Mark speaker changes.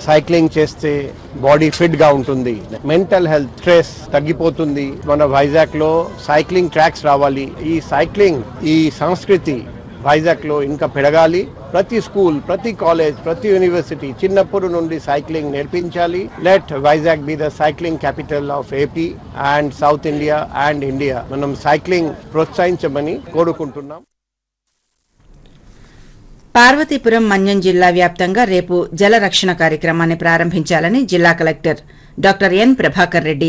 Speaker 1: cycling చేస్తే body fit గా ఉంటుంది మెంటల్ హెల్త్ స్ట్రెస్ తగ్గిపోతుంది మన వైజాగ్ లో సైక్లింగ్ ట్రాక్స్ రావాలి ఈ సైక్లింగ్ ఈ సంస్కృతి వైజాగ్ లో ఇంకా పెరగాలి ప్రతి స్కూల్ ప్రతి కాలేజ్ ప్రతి యూనివర్సిటీ చిన్నప్పుడు నుండి సైక్లింగ్ నేర్పించాలి let Vizag be the cycling capital of AP and south India and India మనం సైక్లింగ్ ప్రోత్సహించమని కోరుకుంటున్నాం
Speaker 2: పార్వతీపురం మన్యం జిల్లా వ్యాప్తంగా రేపు జల రక్షణ కార్యక్రమాన్ని ప్రారంభించాలని జిల్లా collector doctor N Prabhakar Reddy